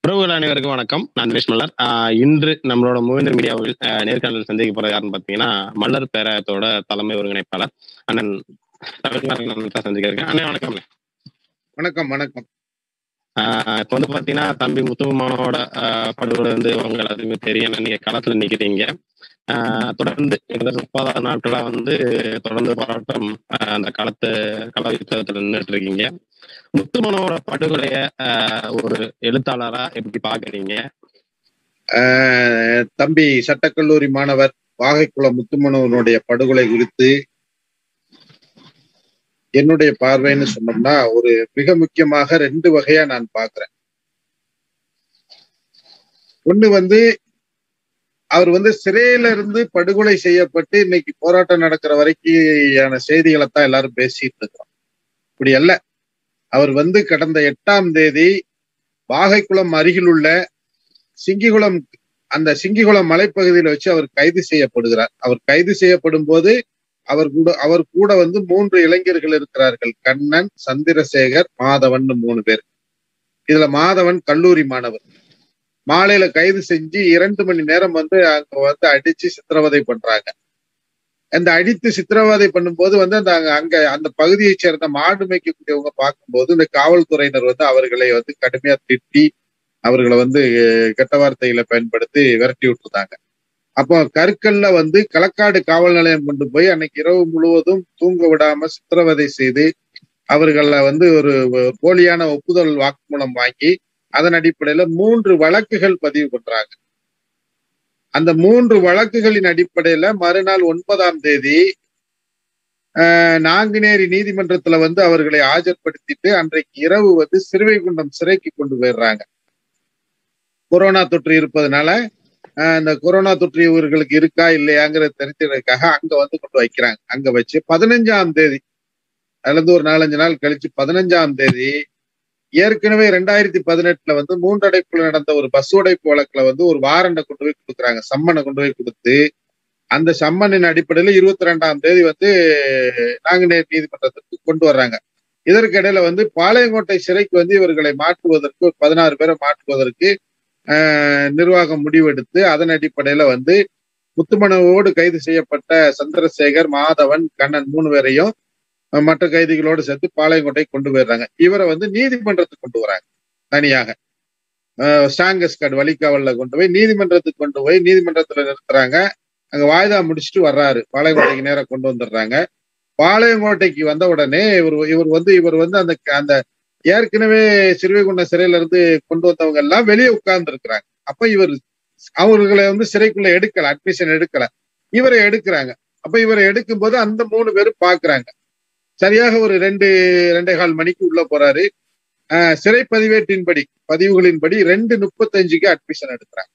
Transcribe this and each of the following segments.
உறவுகள் அனைவருக்கும் வணக்கம் நான் தினேஷ் மல்லர் ஆஹ் இன்று நம்மளோட மூவேந்தர் மீடியாவில் ஆஹ் நேர்காணல் சந்திக்க போறது யாருன்னு பாத்தீங்கன்னா மல்லர் பேரயத்தோட தலைமை ஒருங்கிணைப்பாளர் அண்ணன் ரவிக்குமார் அண்ணன் தான் சந்திக்க இருக்கேன் அண்ணன் வணக்கம் வணக்கம் வணக்கம் ஆஹ் இப்ப வந்து பாத்தீங்கன்னா தம்பி முத்துமானோட ஆஹ் படுகொலை வந்து உங்க எல்லாத்துக்குமே தெரியும் நீங்க களத்துல நிக்கிறீங்க ஆஹ் தொடர்ந்து கிட்டத்தட்ட முப்பதாறு நாட்களா வந்து தொடர்ந்து போராட்டம் ஆஹ் அந்த களத்து கள யுத்தத்துல நின்றுட்டு இருக்கீங்க முத்துமனோட படுகொலைய ஆஹ் ஒரு எழுத்தாளரா எப்படி பாக்குறீங்க அஹ் தம்பி சட்டக்கல்லூரி மாணவர் வாகைக்குளம் முத்துமனோனுடைய படுகொலை குறித்து என்னுடைய பார்வைன்னு சொன்னோம்னா ஒரு மிக முக்கியமாக ரெண்டு வகையா நான் பார்க்கிறேன் ஒண்ணு வந்து அவர் வந்து சிறையில இருந்து படுகொலை செய்யப்பட்டு இன்னைக்கு போராட்டம் நடக்கிற வரைக்கும் செய்திகளை தான் எல்லாரும் பேசிட்டு இருக்கிறோம் இப்படி அல்ல அவர் வந்து கடந்த எட்டாம் தேதி வாகைக்குளம் அருகில் உள்ள சிங்கிகுளம் அந்த சிங்கிகுளம் மலைப்பகுதியில வச்சு அவர் கைது செய்யப்படுகிறார் அவர் கைது செய்யப்படும் போது அவர் கூட அவர் கூட வந்து மூன்று இளைஞர்கள் இருக்கிறார்கள் கண்ணன் சந்திரசேகர் மாதவன் மூணு பேர் இதுல மாதவன் கல்லூரி மாணவர் மாலையில கைது செஞ்சு இரண்டு மணி நேரம் வந்து அங்க வந்து அடிச்சு சித்திரவதை பண்றாங்க அந்த அடித்து சித்திரவதை பண்ணும்போது வந்து அந்த அங்க அங்க அந்த பகுதியை சேர்ந்த மாடு மேய்க்கக்கூடியவங்க பார்க்கும்போது இந்த காவல்துறையினர் வந்து அவர்களை வந்து கடுமையா திட்டி அவர்களை வந்து கெட்ட வார்த்தைகளை பயன்படுத்தி விரட்டி விட்டுருந்தாங்க அப்போ கற்கல்ல வந்து களக்காடு காவல் நிலையம் கொண்டு போய் அன்னைக்கு இரவு முழுவதும் தூங்க விடாம சித்திரவதை செய்து அவர்களை வந்து ஒரு போலியான ஒப்புதல் வாக்குமூலம் வாங்கி அதன் அடிப்படையில மூன்று வழக்குகள் பதிவு பண்றாங்க அந்த மூன்று வழக்குகளின் அடிப்படையில மறுநாள் ஒன்பதாம் தேதி நாங்குநேரி நீதிமன்றத்துல வந்து அவர்களை ஆஜர்படுத்திட்டு அன்றைக்கு இரவு வந்து சிறுவைகுண்டம் சிறைக்கு கொண்டு போயிடுறாங்க கொரோனா தொற்று இருப்பதனால இந்த கொரோனா தொற்று இவர்களுக்கு இருக்கா இல்லையாங்கிறத தெரிஞ்சதுக்காக அங்க வந்து கொண்டு வைக்கிறாங்க அங்க வச்சு பதினஞ்சாம் தேதி அதுல இருந்து ஒரு நாலஞ்சு நாள் கழிச்சு பதினஞ்சாம் தேதி ஏற்கனவே ரெண்டாயிரத்தி பதினெட்டுல வந்து மூன்றடைப்புல நடந்த ஒரு பஸ் உடைப்பு வழக்குல வந்து ஒரு வாரண்டை கொண்டு போய் கொடுக்குறாங்க சம்மனை கொண்டு போய் கொடுத்து அந்த சம்மனின் அடிப்படையில இருபத்தி ரெண்டாம் தேதி வந்து நாங்குநேர் நீதிமன்றத்திற்கு கொண்டு வர்றாங்க இதற்கு இடையில வந்து பாளையங்கோட்டை சிறைக்கு வந்து இவர்களை மாற்றுவதற்கு ஒரு பதினாறு பேரை மாற்றுவதற்கு நிர்வாகம் முடிவெடுத்து அதன் அடிப்படையில வந்து முத்துமனவோடு கைது செய்யப்பட்ட சந்திரசேகர் மாதவன் கண்ணன் மூணு பேரையும் மற்ற கைதிகளோடு சேர்த்து பாளையங்கோட்டை கொண்டு போயிடுறாங்க இவரை வந்து நீதிமன்றத்துக்கு கொண்டு வராங்க தனியாக ஸ்டாங்கஸ்கட் வழிகாவல்ல கொண்டு போய் நீதிமன்றத்துக்கு கொண்டு போய் நீதிமன்றத்துல நிறுத்துறாங்க அங்க வாய்தா முடிச்சுட்டு வர்றாரு பாளையங்கோட்டைக்கு நேரம் கொண்டு வந்துடுறாங்க பாளையங்கோட்டைக்கு வந்த உடனே இவர் இவர் வந்து இவர் வந்து அந்த அந்த ஏற்கனவே சிறுவைகுண்ட சிறையில இருந்து கொண்டு வந்தவங்க எல்லாம் வெளியே உட்கார்ந்து இருக்கிறாங்க அப்ப இவர் அவர்களை வந்து சிறைக்குள்ள எடுக்கல அட்மிஷன் எடுக்கல இவரை எடுக்கிறாங்க அப்ப இவரை எடுக்கும் போது அந்த மூணு பேரும் பாக்குறாங்க சரியாக ஒரு ரெண்டு ரெண்டே கால் மணிக்கு உள்ள போறாரு சிறை பதிவேட்டின்படி பதிவுகளின்படி ரெண்டு முப்பத்தஞ்சுக்கு அட்மிஷன் எடுக்கிறாங்க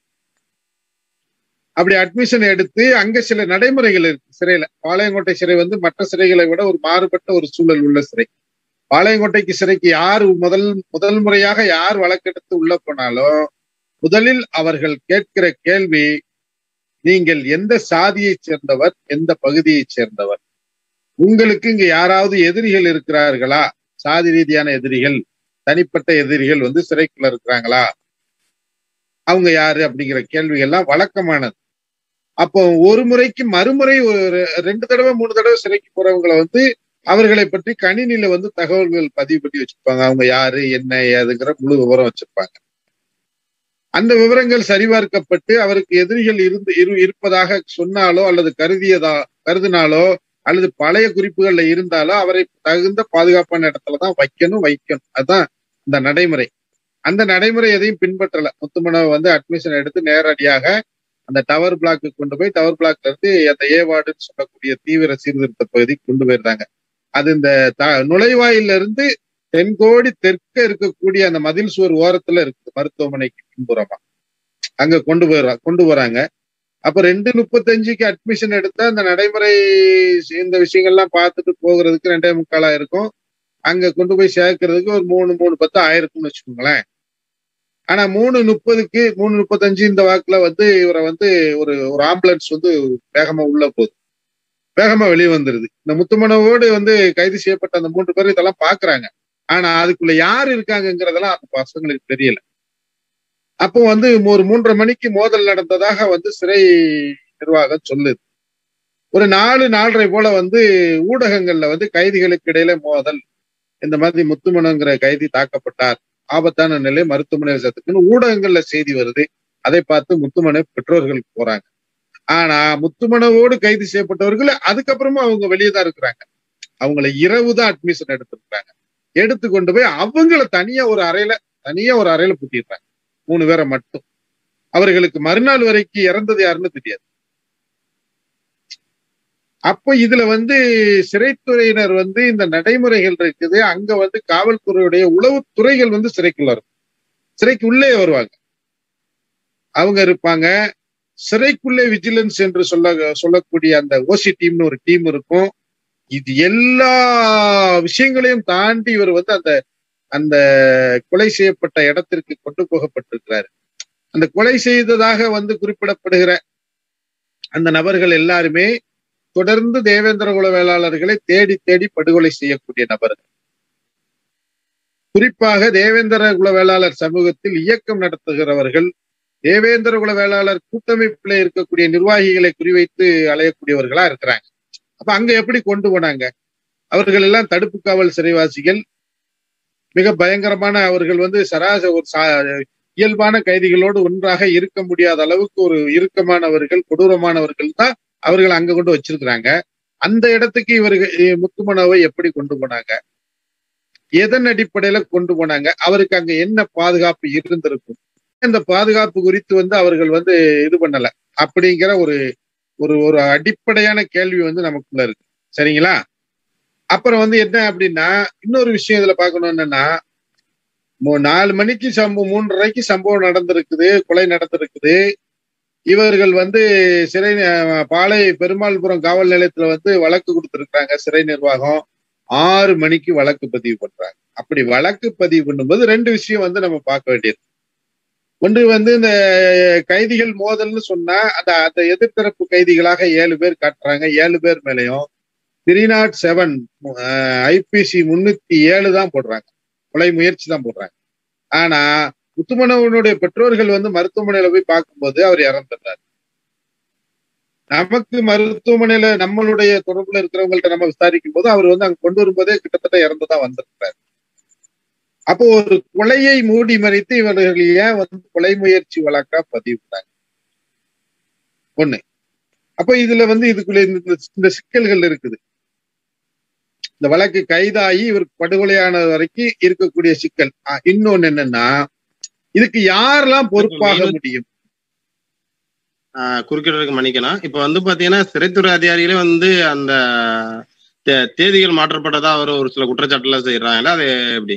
அப்படி அட்மிஷன் எடுத்து அங்க சில நடைமுறைகள் இருக்கு சிறையில பாளையங்கோட்டை சிறை வந்து மற்ற சிறைகளை விட ஒரு மாறுபட்ட ஒரு சூழல் உள்ள சிறை பாளையங்கோட்டைக்கு சிறைக்கு யார் முதல் முதல் முறையாக யார் வழக்கெடுத்து உள்ள போனாலும் முதலில் அவர்கள் கேட்கிற கேள்வி நீங்கள் எந்த சாதியை சேர்ந்தவர் எந்த பகுதியை சேர்ந்தவர் உங்களுக்கு இங்க யாராவது எதிரிகள் இருக்கிறார்களா சாதி ரீதியான எதிரிகள் தனிப்பட்ட எதிரிகள் வந்து சிறைக்குள்ள இருக்கிறாங்களா அவங்க யாரு அப்படிங்கிற கேள்விகள்லாம் வழக்கமானது அப்போ ஒரு முறைக்கு மறுமுறை ஒரு ரெண்டு தடவை மூணு தடவை சிறைக்கு போறவங்களை வந்து அவர்களை பற்றி கணினியில வந்து தகவல்கள் பதிவு பண்ணி வச்சிருப்பாங்க அவங்க யாரு என்ன ஏதுங்கிற முழு விவரம் வச்சிருப்பாங்க அந்த விவரங்கள் சரிபார்க்கப்பட்டு அவருக்கு எதிரிகள் இருந்து இரு இருப்பதாக சொன்னாலோ அல்லது கருதியதா கருதினாலோ அல்லது பழைய குறிப்புகள்ல இருந்தாலோ அவரை தகுந்த பாதுகாப்பான இடத்துலதான் வைக்கணும் வைக்கணும் அதுதான் இந்த நடைமுறை அந்த நடைமுறை எதையும் பின்பற்றல முத்துமனவை வந்து அட்மிஷன் எடுத்து நேரடியாக அந்த டவர் பிளாக்கு கொண்டு போய் டவர் பிளாக்ல இருந்து அந்த ஏ வார்டுன்னு சொல்லக்கூடிய தீவிர சீர்திருத்த பகுதிக்கு கொண்டு போயிருந்தாங்க அது இந்த த நுழைவாயில இருந்து தென்கோடி தெற்க இருக்கக்கூடிய அந்த மதில் சுவர் ஓரத்துல இருக்கு மருத்துவமனைக்கு பின்புறமா அங்க கொண்டு போயிடுறா கொண்டு போறாங்க அப்ப ரெண்டு முப்பத்தஞ்சுக்கு அட்மிஷன் எடுத்தா அந்த நடைமுறை இந்த விஷயங்கள்லாம் பார்த்துட்டு போகிறதுக்கு ரெண்டே முக்காலா இருக்கும் அங்க கொண்டு போய் சேர்க்கறதுக்கு ஒரு மூணு மூணு பத்து ஆயிருக்கும்னு வச்சுக்கோங்களேன் ஆனா மூணு முப்பதுக்கு மூணு முப்பத்தஞ்சு இந்த வாக்குல வந்து இவரை வந்து ஒரு ஒரு ஆம்புலன்ஸ் வந்து வேகமா உள்ள போகுது வேகமா வெளியே வந்துருது இந்த முத்துமனவோடு வந்து கைது செய்யப்பட்ட அந்த மூன்று பேர் இதெல்லாம் பாக்குறாங்க ஆனா அதுக்குள்ள யார் இருக்காங்கங்கிறதெல்லாம் அந்த பசங்களுக்கு தெரியல அப்போ வந்து ஒரு மூன்றரை மணிக்கு மோதல் நடந்ததாக வந்து சிறை நிர்வாகம் சொல்லுது ஒரு நாலு நாலரை போல வந்து ஊடகங்கள்ல வந்து கைதிகளுக்கு இடையில மோதல் இந்த மாதிரி முத்துமனங்கிற கைதி தாக்கப்பட்டார் ஆபத்தான நிலை மருத்துவமனையில் சேர்த்துக்குன்னு ஊடகங்கள்ல செய்தி வருது அதை பார்த்து முத்துமனை பெற்றோர்கள் போறாங்க ஆனா முத்துமனவோடு கைது செய்யப்பட்டவர்கள் அதுக்கப்புறமா அவங்க வெளியே தான் இருக்கிறாங்க அவங்கள இரவு தான் அட்மிஷன் எடுத்திருக்காங்க எடுத்து கொண்டு போய் அவங்கள தனியா ஒரு அறையில தனியா ஒரு அறையில பூட்டிடுறாங்க மூணு பேரை மட்டும் அவர்களுக்கு மறுநாள் வரைக்கும் இறந்தது யாருன்னு தெரியாது அப்போ இதுல வந்து சிறைத்துறையினர் வந்து இந்த நடைமுறைகள் இருக்குது அங்க வந்து காவல்துறையுடைய உளவுத்துறைகள் வந்து சிறைக்குள்ள இருக்கும் சிறைக்கு உள்ளே வருவாங்க அவங்க இருப்பாங்க சிறைக்குள்ளே விஜிலன்ஸ் என்று சொல்ல சொல்லக்கூடிய அந்த ஓசி டீம்னு ஒரு டீம் இருக்கும் இது எல்லா விஷயங்களையும் தாண்டி இவர் வந்து அந்த அந்த கொலை செய்யப்பட்ட இடத்திற்கு கொண்டு போகப்பட்டிருக்கிறாரு அந்த கொலை செய்ததாக வந்து குறிப்பிடப்படுகிற அந்த நபர்கள் எல்லாருமே தொடர்ந்து தேவேந்திர குல வேளாளர்களை தேடி தேடி படுகொலை செய்யக்கூடிய நபர்கள் குறிப்பாக தேவேந்திர குல வேளாளர் சமூகத்தில் இயக்கம் நடத்துகிறவர்கள் தேவேந்திர குல வேளாளர் கூட்டமைப்புல இருக்கக்கூடிய நிர்வாகிகளை குறிவைத்து அலையக்கூடியவர்களா இருக்கிறாங்க அப்ப அங்க எப்படி கொண்டு போனாங்க அவர்கள் எல்லாம் தடுப்பு காவல் சிறைவாசிகள் மிக பயங்கரமான அவர்கள் வந்து சராச ஒரு இயல்பான கைதிகளோடு ஒன்றாக இருக்க முடியாத அளவுக்கு ஒரு இறுக்கமானவர்கள் கொடூரமானவர்கள் தான் அவர்கள் அங்க கொண்டு வச்சிருக்கிறாங்க அந்த இடத்துக்கு இவர்கள் முத்துமனோவை எப்படி கொண்டு போனாங்க எதன் அடிப்படையில கொண்டு போனாங்க அவருக்கு அங்க என்ன பாதுகாப்பு இருந்திருக்கும் இந்த பாதுகாப்பு குறித்து வந்து அவர்கள் வந்து இது பண்ணல அப்படிங்கிற ஒரு ஒரு ஒரு அடிப்படையான கேள்வி வந்து நமக்குள்ள இருக்கு சரிங்களா அப்புறம் வந்து என்ன அப்படின்னா இன்னொரு விஷயம் இதுல பார்க்கணும் என்னன்னா நாலு மணிக்கு சம்பவம் மூன்றரைக்கு சம்பவம் நடந்திருக்குது கொலை நடந்திருக்குது இவர்கள் வந்து சிறை பாளை பெருமாள்புரம் காவல் நிலையத்துல வந்து வழக்கு கொடுத்திருக்கிறாங்க சிறை நிர்வாகம் ஆறு மணிக்கு வழக்கு பதிவு பண்றாங்க அப்படி வழக்கு பதிவு பண்ணும்போது ரெண்டு விஷயம் வந்து நம்ம பார்க்க வேண்டியது ஒன்று வந்து இந்த கைதிகள் மோதல்னு சொன்னா அந்த அந்த எதிர்த்தரப்பு கைதிகளாக ஏழு பேர் காட்டுறாங்க ஏழு பேர் மேலையும் த்ரீ நாட் செவன் ஐபிசி முன்னூத்தி ஏழு தான் போடுறாங்க கொலை முயற்சி தான் போடுறாங்க ஆனா முத்துமனவனுடைய பெற்றோர்கள் வந்து மருத்துவமனையில போய் பார்க்கும்போது அவர் இறந்துடுறாரு நமக்கு மருத்துவமனையில நம்மளுடைய தொடர்புல இருக்கிறவங்கள்ட்ட நம்ம விசாரிக்கும் போது அவர் வந்து அங்க கொண்டு வரும்போதே கிட்டத்தட்ட இறந்துதான் வந்திருக்கிறாரு அப்போ ஒரு கொலையை மூடி மறைத்து இவர்கள் ஏன் வந்து கொலை முயற்சி வழக்கா பதிவுறாங்க ஒண்ணு அப்ப இதுல வந்து இதுக்குள்ள இந்த சிக்கல்கள் இருக்குது இந்த வழக்கு கைதாகி இவர் படுகொலையான வரைக்கும் இருக்கக்கூடிய சிக்கல் இன்னொன்னு என்னன்னா இதுக்கு யாரெல்லாம் பொறுப்பாக முடியும் குறுக்கிடறதுக்கு மன்னிக்கலாம் இப்ப வந்து பாத்தீங்கன்னா சிறைத்துறை அதிகாரிகளே வந்து அந்த தேதிகள் மாற்றப்பட்டதா அவர் ஒரு சில குற்றச்சாட்டுல செய்யறாங்கல்ல அது எப்படி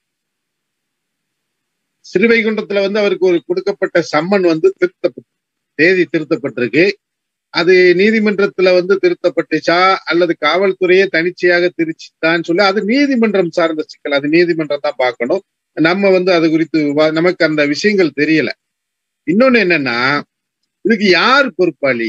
சிறுவைகுண்டத்துல வந்து அவருக்கு ஒரு கொடுக்கப்பட்ட சம்மன் வந்து திருத்தப்பட்டு தேதி திருத்தப்பட்டிருக்கு அது நீதிமன்றத்துல வந்து திருத்தப்பட்டுச்சா அல்லது காவல்துறையே தனிச்சையாக திருச்சித்தான்னு சொல்லி அது நீதிமன்றம் சார்ந்த சிக்கல் அது நீதிமன்றம் தான் பார்க்கணும் நம்ம வந்து அது குறித்து நமக்கு அந்த விஷயங்கள் தெரியல இன்னொன்னு என்னன்னா இதுக்கு யார் பொறுப்பாளி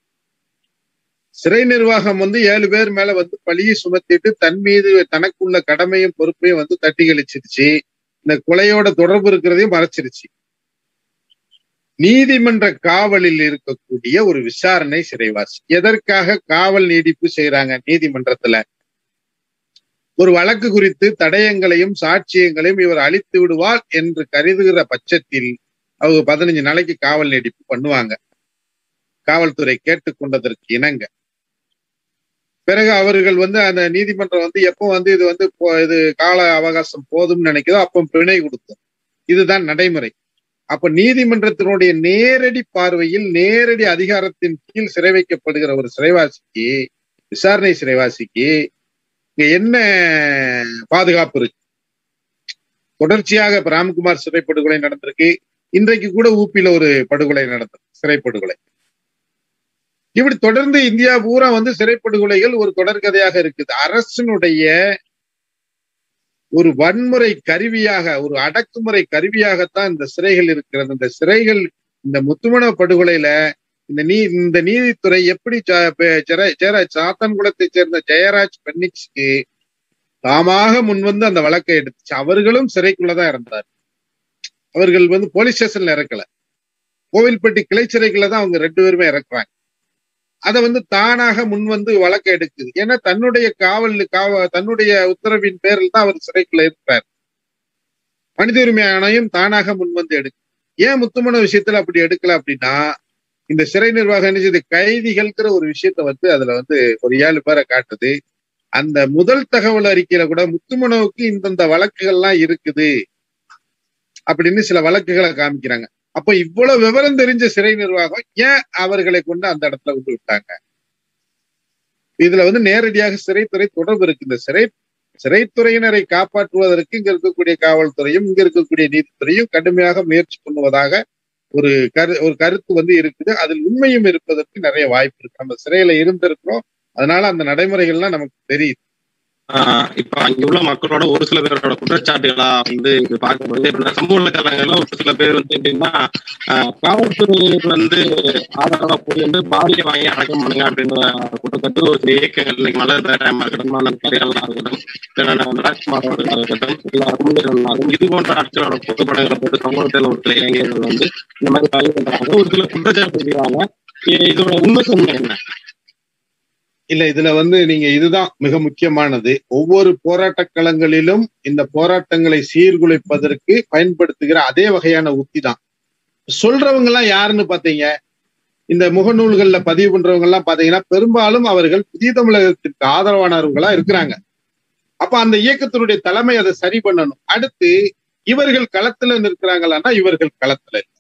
சிறை நிர்வாகம் வந்து ஏழு பேர் மேல வந்து பழியை சுமத்திட்டு தன் மீது தனக்குள்ள கடமையும் பொறுப்பையும் வந்து தட்டி கழிச்சிருச்சு இந்த கொலையோட தொடர்பு இருக்கிறதையும் மறைச்சிருச்சு நீதிமன்ற காவலில் இருக்கக்கூடிய ஒரு விசாரணை சிறைவாசி எதற்காக காவல் நீடிப்பு செய்யறாங்க நீதிமன்றத்துல ஒரு வழக்கு குறித்து தடயங்களையும் சாட்சியங்களையும் இவர் அழித்து விடுவார் என்று கருதுகிற பட்சத்தில் அவங்க பதினஞ்சு நாளைக்கு காவல் நீடிப்பு பண்ணுவாங்க காவல்துறை கேட்டுக்கொண்டதற்கு இணங்க பிறகு அவர்கள் வந்து அந்த நீதிமன்றம் வந்து எப்போ வந்து இது வந்து இது கால அவகாசம் போதும்னு நினைக்குதோ அப்போ பிணை கொடுக்கும் இதுதான் நடைமுறை அப்ப நீதிமன்றத்தினுடைய நேரடி பார்வையில் நேரடி அதிகாரத்தின் கீழ் சிறை வைக்கப்படுகிற ஒரு சிறைவாசிக்கு விசாரணை சிறைவாசிக்கு இங்க என்ன பாதுகாப்பு இருக்கு தொடர்ச்சியாக இப்ப ராம்குமார் சிறை படுகொலை நடந்திருக்கு இன்றைக்கு கூட ஊப்பில ஒரு படுகொலை நடந்தது சிறை படுகொலை இப்படி தொடர்ந்து இந்தியா பூரா வந்து சிறைப்படுகொலைகள் ஒரு தொடர்கதையாக இருக்குது அரசினுடைய ஒரு வன்முறை கருவியாக ஒரு அடக்குமுறை கருவியாகத்தான் இந்த சிறைகள் இருக்கிறது இந்த சிறைகள் இந்த முத்துமண படுகொலையில இந்த நீ இந்த நீதித்துறை எப்படி சாத்தான்குளத்தை சேர்ந்த ஜெயராஜ் பென்னிக்ஸ்க்கு தாமாக முன்வந்து அந்த வழக்கை எடுத்துச்சு அவர்களும் சிறைக்குள்ளதான் இருந்தார் அவர்கள் வந்து போலீஸ் ஸ்டேஷன்ல இறக்கல கோவில்பட்டி கிளை சிறைக்குள்ள தான் அவங்க ரெண்டு பேருமே இறக்குறாங்க அதை வந்து தானாக முன் வந்து வழக்கு எடுக்குது ஏன்னா தன்னுடைய காவல் காவ தன்னுடைய உத்தரவின் பேரில் தான் அவர் சிறைக்குள்ள இருக்கிறார் மனித உரிமை ஆணையம் தானாக முன் வந்து எடுக்கு ஏன் முத்துமன விஷயத்துல அப்படி எடுக்கல அப்படின்னா இந்த சிறை நிர்வாகம் என்ன செய்யுது கைதிகள்ங்கிற ஒரு விஷயத்த வந்து அதுல வந்து ஒரு ஏழு பேரை காட்டுது அந்த முதல் தகவல் அறிக்கையில கூட முத்துமனோவுக்கு இந்தந்த வழக்குகள்லாம் இருக்குது அப்படின்னு சில வழக்குகளை காமிக்கிறாங்க அப்ப இவ்வளவு விவரம் தெரிஞ்ச சிறை நிர்வாகம் ஏன் அவர்களை கொண்டு அந்த இடத்துல கொண்டு விட்டாங்க இதுல வந்து நேரடியாக சிறைத்துறை தொடர்பு இருக்கு இந்த சிறை சிறைத்துறையினரை காப்பாற்றுவதற்கு இங்க இருக்கக்கூடிய காவல்துறையும் இங்க இருக்கக்கூடிய நீதித்துறையும் கடுமையாக முயற்சி பண்ணுவதாக ஒரு கரு ஒரு கருத்து வந்து இருக்குது அதில் உண்மையும் இருப்பதற்கு நிறைய வாய்ப்பு இருக்கு நம்ம சிறையில இருந்திருக்கிறோம் அதனால அந்த நடைமுறைகள்லாம் நமக்கு தெரியுது ஆஹ் இப்ப அங்க உள்ள மக்களோட ஒரு சில பேரோட குற்றச்சாட்டுகளா வந்து இங்க பார்க்கும்போது இப்ப சமூக வலைதளங்கள்ல ஒரு சில பேர் வந்து எப்படின்னா ஆஹ் காவல்துறையினர் வந்து ஆதரவா போய் வந்து பாடியை வாங்கி அடக்கம் பண்ணுங்க அப்படின்னு குற்றச்சாட்டு ஒரு சில இயக்கங்கள் இன்னைக்கு மலர் பேராயமா இருக்கட்டும் மன்னன் கரையாளா இருக்கட்டும் இல்லைன்னா ராஜ்குமார் அவர்களா இருக்கட்டும் இல்ல அருமையாகும் இது போன்ற ஆட்சியோட புகைப்படங்களை போட்டு சமூகத்தில் ஒரு சில இளைஞர்கள் வந்து இந்த மாதிரி பதிவு பண்றாங்க ஒரு சில குற்றச்சாட்டு செய்வாங்க இதோட உண்மை தன்மை என்ன இல்ல இதுல வந்து நீங்க இதுதான் மிக முக்கியமானது ஒவ்வொரு போராட்ட களங்களிலும் இந்த போராட்டங்களை சீர்குலைப்பதற்கு பயன்படுத்துகிற அதே வகையான உத்தி தான் சொல்றவங்க எல்லாம் யாருன்னு பாத்தீங்க இந்த முகநூல்கள்ல பதிவு பண்றவங்க எல்லாம் பாத்தீங்கன்னா பெரும்பாலும் அவர்கள் புதிய தமிழகத்திற்கு ஆதரவானவர்களா இருக்கிறாங்க அப்ப அந்த இயக்கத்தினுடைய தலைமை அதை சரி பண்ணணும் அடுத்து இவர்கள் களத்துல நிற்கிறாங்களான்னா இவர்கள் களத்துல இல்ல.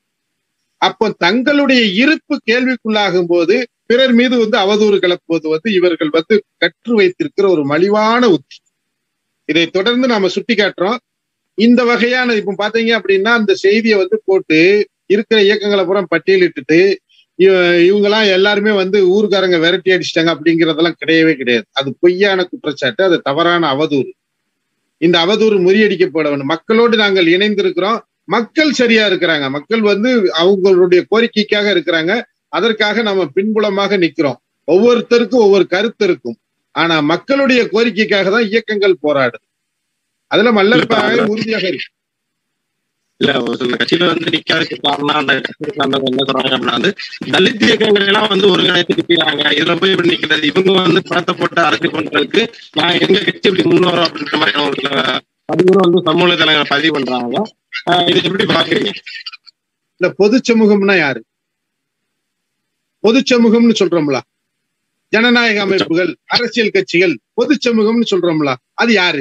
அப்போ தங்களுடைய இருப்பு கேள்விக்குள்ளாகும் போது பிறர் மீது வந்து அவதூறு கிளப்புவது வந்து இவர்கள் வந்து கற்று வைத்திருக்கிற ஒரு மலிவான உத்தி இதை தொடர்ந்து நாம சுட்டி காட்டுறோம் இந்த வகையான இப்ப பாத்தீங்க அப்படின்னா அந்த செய்தியை வந்து போட்டு இருக்கிற இயக்கங்களை பூரா பட்டியலிட்டுட்டு இவ- இவங்கெல்லாம் எல்லாருமே வந்து ஊர்க்காரங்க விரட்டி அடிச்சிட்டாங்க அப்படிங்கறதெல்லாம் கிடையவே கிடையாது அது பொய்யான குற்றச்சாட்டு அது தவறான அவதூறு இந்த அவதூறு முறியடிக்கப்பட வேண்டும் மக்களோடு நாங்கள் இணைந்திருக்கிறோம் மக்கள் சரியா இருக்கிறாங்க மக்கள் வந்து அவங்களுடைய கோரிக்கைக்காக இருக்கிறாங்க அதற்காக நம்ம பின்புலமாக நிக்கிறோம் ஒவ்வொருத்தருக்கும் ஒவ்வொரு கருத்து இருக்கும் ஆனா மக்களுடைய கோரிக்கைக்காக தான் இயக்கங்கள் போராடுது அதுல மல்லர்பாக உறுதியாக இருக்கு இல்ல ஒரு சில கட்சியில வந்து நிக்காததுக்கு காரணம் அந்த கட்சி சார்ந்தவங்க என்ன சொல்றாங்க அப்படின்னா வந்து தலித் இயக்கங்கள் எல்லாம் வந்து ஒருங்கிணைத்து நிக்கிறாங்க இதுல போய் இப்படி நிக்கிறது இவங்க வந்து பணத்தை போட்டு அரசியல் பண்றதுக்கு நான் எங்க கட்சி இப்படி முன்னோரும் அப்படின்ற மாதிரியான ஒரு சில பதிவுகளும் வந்து சமூக தலைங்களை பதிவு பண்றாங்க ஆஹ் இது எப்படி பாக்குறீங்க இல்ல பொது சமூகம்னா யாரு பொது சமூகம்னு சொல்றோம்ல ஜனநாயக அமைப்புகள் அரசியல் கட்சிகள் பொது சமூகம்னு சொல்றோம்ல அது யாரு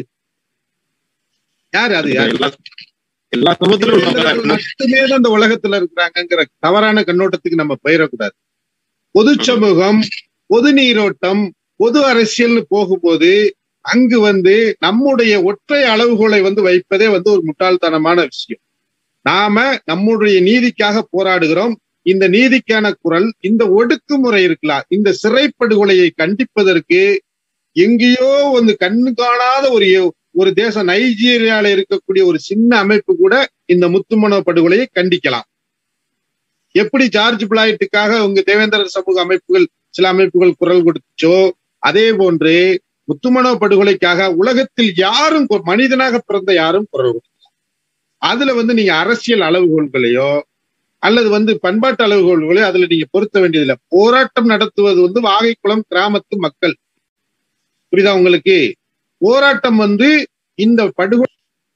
யாரு அது யாரு எல்லா எல்லா சமூகத்திலும் உள்ளவங்க தான் தேவேந்திரர்கள் மட்டுமே தான் இந்த உலகத்துல இருக்கிறாங்கிற தவறான கண்ணோட்டத்துக்கு நம்ம போயிடக்கூடாது பொது சமூகம் பொது நீரோட்டம் பொது அரசியல்னு போகும்போது அங்கு வந்து நம்முடைய ஒற்றை அளவுகோலை வந்து வைப்பதே வந்து ஒரு முட்டாள்தனமான விஷயம் நாம நம்முடைய நீதிக்காக போராடுகிறோம் இந்த நீதிக்கான குரல் இந்த ஒடுக்குமுறை இருக்கலாம் இந்த சிறைப்படுகொலையை கண்டிப்பதற்கு எங்கேயோ வந்து கண்ணு காணாத ஒரு ஒரு தேசம் நைஜீரியால இருக்கக்கூடிய ஒரு சின்ன அமைப்பு கூட இந்த முத்துமனோ படுகொலையை கண்டிக்கலாம் எப்படி ஜார்ஜ் பிளாய்ட்டுக்காக உங்க தேவேந்திர சமூக அமைப்புகள் சில அமைப்புகள் குரல் கொடுத்துச்சோ அதே போன்று முத்துமனோ படுகொலைக்காக உலகத்தில் யாரும் கொ- மனிதனாக பிறந்த யாரும் குரல் கொடுக்கலாம் அதுல வந்து நீங்க அரசியல் அளவுகோல்களையோ அல்லது வந்து பண்பாட்டு அளவுகோல்களையோ அதுல நீங்க பொருத்த வேண்டியதில்லை போராட்டம் நடத்துவது வந்து வாகைக்குளம் கிராமத்து மக்கள் புரியுதா உங்களுக்கு போராட்டம் வந்து இந்த படுகொலை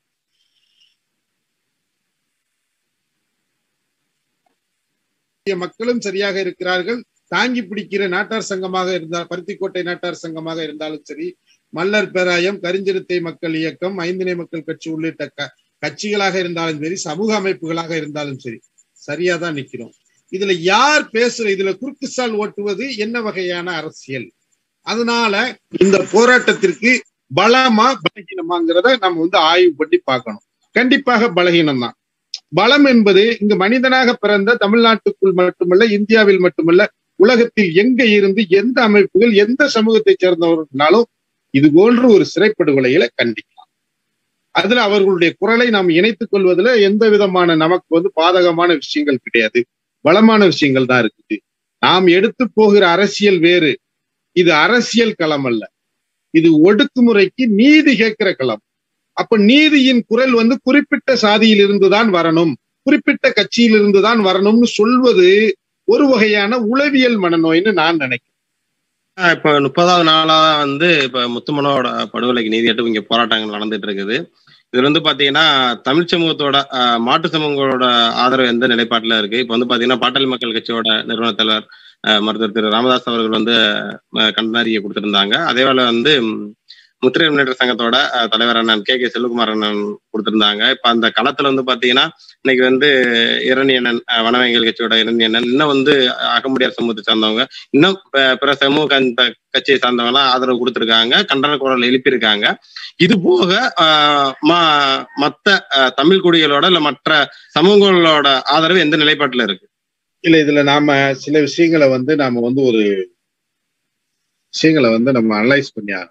மக்களும் சரியாக இருக்கிறார்கள் தாங்கி பிடிக்கிற நாட்டார் சங்கமாக இருந்தால் பருத்திக்கோட்டை நாட்டார் சங்கமாக இருந்தாலும் சரி மல்லர் பேராயம் கரிஞ்சிறுத்தை மக்கள் இயக்கம் ஐந்திணை மக்கள் கட்சி உள்ளிட்ட க- கட்சிகளாக இருந்தாலும் சரி சமூக அமைப்புகளாக இருந்தாலும் சரி சரியா தான் நிக்கிறோம் இதுல யார் பேசுற இதுல குறுக்குசால் ஓட்டுவது என்ன வகையான அரசியல் அதனால இந்த போராட்டத்திற்கு பலமா பலகீனமாங்கிறத நம்ம வந்து ஆய்வு பண்ணி பார்க்கணும் கண்டிப்பாக பலகீனம் தான் பலம் என்பது இங்கு மனிதனாக பிறந்த தமிழ்நாட்டுக்குள் மட்டுமல்ல இந்தியாவில் மட்டுமல்ல உலகத்தில் எங்க இருந்து எந்த அமைப்புகள் எந்த சமூகத்தை சேர்ந்தவர்களாலும் இது போன்ற ஒரு சிறைப்படுகொலைகளை கண்டிக்கலாம் அதுல அவர்களுடைய குரலை நாம் இணைத்துக் கொள்வதில் எந்த விதமான நமக்கு வந்து பாதகமான விஷயங்கள் கிடையாது பலமான விஷயங்கள் தான் இருக்குது நாம் எடுத்து போகிற அரசியல் வேறு இது அரசியல் களம் அல்ல இது ஒடுக்குமுறைக்கு நீதி கேட்கிற களம் அப்ப நீதியின் குரல் வந்து குறிப்பிட்ட சாதியில் இருந்துதான் வரணும் குறிப்பிட்ட கட்சியில் இருந்துதான் வரணும்னு சொல்வது ஒரு வகையான உளவியல் மனநோய்னு நான் நினைக்கிறேன் ஆஹ் இப்ப முப்பதாவது நாளா வந்து இப்ப முத்துமனோட படுகொலைக்கு நீதி கேட்டு இங்க போராட்டங்கள் நடந்துட்டு இருக்குது இதுல வந்து பாத்தீங்கன்னா தமிழ் சமூகத்தோட ஆஹ் மாட்டு சமூகங்களோட ஆதரவு எந்த நிலைப்பாட்டுல இருக்கு இப்ப வந்து பாத்தீங்கன்னா பாட்டாளி மக்கள் கட்சியோட நிறுவன தலைவர் ஆஹ் மருத்துவர் திரு ராமதாஸ் அவர்கள் வந்து ஆஹ் கண்டன அறிக்கை கொடுத்திருந்தாங்க அதே போல வந்து ம், முத்திரை முன்னேற்ற சங்கத்தோட ஆஹ் தலைவர் அண்ணன் கே கே செல்வகுமார் அண்ணன் கொடுத்திருந்தாங்க இப்ப அந்த களத்துல வந்து பாத்தீங்கன்னா இன்னைக்கு வந்து இரணி அண்ணன் ஆஹ் வனவேங்கல் கட்சியோட இரணி அண்ணன் இன்னும் வந்து அகமுடியார் சமூகத்தை சார்ந்தவங்க இன்னும் ப- பிற சமூக அந்த கட்சியை சார்ந்தவங்க எல்லாம் ஆதரவு கொடுத்திருக்காங்க கண்டன குரல் எழுப்பியிருக்காங்க இது போக ஆஹ் ம- மத்த ஆஹ் தமிழ் குடிகளோட இல்ல மற்ற சமூகங்களோட ஆதரவு எந்த நிலைப்பாட்டுல இருக்கு இல்ல இதுல நாம சில விஷயங்களை வந்து நாம வந்து ஒரு விஷயங்களை வந்து நம்ம அனலைஸ் பண்ணி ஆகணும்.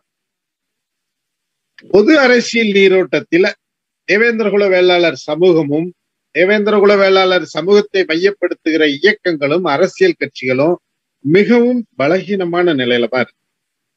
பொது அரசியல் நீரோட்டத்தில தேவேந்திரகுல வேளாளர் சமூகமும் தேவேந்திரகுல வேளாளர் சமூகத்தை மையப்படுத்துகிற இயக்கங்களும் அரசியல் கட்சிகளும் மிகவும் பலகீனமான நிலையில தான் இருக்கு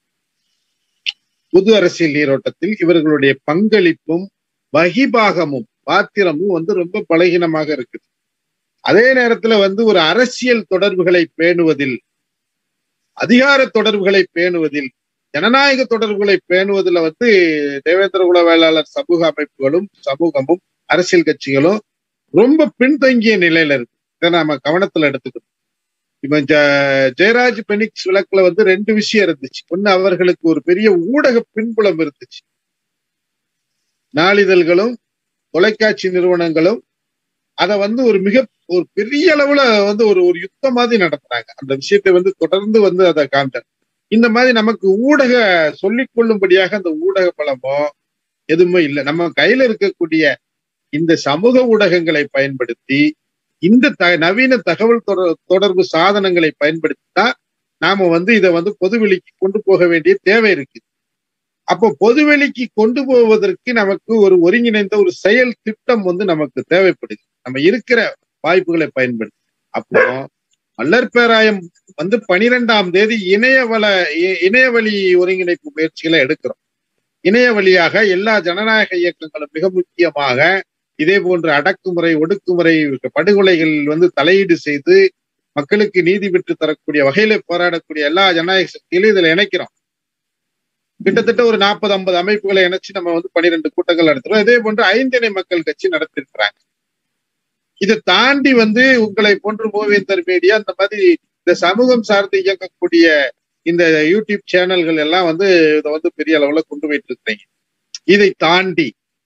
பொது அரசியல் நீரோட்டத்தில் இவர்களுடைய பங்களிப்பும் வகிபாகமும் பாத்திரமும் வந்து ரொம்ப பலகீனமாக இருக்குது அதே நேரத்துல வந்து ஒரு அரசியல் தொடர்புகளை பேணுவதில் அதிகார தொடர்புகளை பேணுவதில் ஜனநாயக தொடர்புகளை பேணுவதில் வந்து தேவேந்திர குல வேளாளர் சமூக அமைப்புகளும் சமூகமும் அரசியல் கட்சிகளும் ரொம்ப பின்தங்கிய நிலையில இருக்கு இதை நாம கவனத்துல எடுத்துக்கணும் இப்ப ஜ- ஜெயராஜ் பெனிக்ஸ் விளக்குல வந்து ரெண்டு விஷயம் இருந்துச்சு ஒண்ணு அவர்களுக்கு ஒரு பெரிய ஊடக பின்புலம் இருந்துச்சு நாளிதழ்களும் தொலைக்காட்சி நிறுவனங்களும் அதை வந்து ஒரு மிக ஒரு பெரிய அளவுல வந்து ஒரு ஒரு யுத்தம் மாதிரி நடத்துறாங்க அந்த விஷயத்தை வந்து தொடர்ந்து வந்து அதை காமிச்சாங்க இந்த மாதிரி நமக்கு ஊடக சொல்லிக் கொள்ளும்படியாக அந்த ஊடக பலமோ எதுவுமே இல்லை நம்ம கையில இருக்கக்கூடிய இந்த சமூக ஊடகங்களை பயன்படுத்தி இந்த த நவீன தகவல் தொடர் தொடர்பு சாதனங்களை பயன்படுத்தி தான் நாம வந்து இதை வந்து பொதுவெளிக்கு கொண்டு போக வேண்டிய தேவை இருக்கு அப்போ பொதுவெளிக்கு கொண்டு போவதற்கு நமக்கு ஒரு ஒருங்கிணைந்த ஒரு செயல் திட்டம் வந்து நமக்கு தேவைப்படுது நம்ம இருக்கிற வாய்ப்புகளை பயன்படுத்தி அப்போ மல்லர் பேராயம் வந்து பனிரெண்டாம் தேதி இணையவள இ- இணையவழி ஒருங்கிணைப்பு முயற்சிகளை எடுக்கிறோம் இணைய வழியாக எல்லா ஜனநாயக இயக்கங்களும் மிக முக்கியமாக இதே போன்ற அடக்குமுறை ஒடுக்குமுறை படுகொலைகள் வந்து தலையீடு செய்து மக்களுக்கு நீதி பெற்று தரக்கூடிய வகையில போராடக்கூடிய எல்லா ஜனநாயக சக்திகளையும் இதுல இணைக்கிறோம் கிட்டத்தட்ட ஒரு நாற்பது ஐம்பது அமைப்புகளை இணைச்சு நம்ம வந்து பனிரெண்டு கூட்டங்கள் நடத்துறோம் இதே போன்று ஐந்திணை மக்கள் கட்சி நடத்திருக்கிறாங்க இதை தாண்டி வந்து உங்களை போன்று மூவேந்தர் மீடியா இந்த மாதிரி இந்த சமூகம் சார்ந்து இயங்கக்கூடிய இந்த யூடியூப் சேனல்கள் எல்லாம் வந்து இதை வந்து பெரிய அளவுல கொண்டு போயிட்டு இருக்கிறீங்க இதை தாண்டி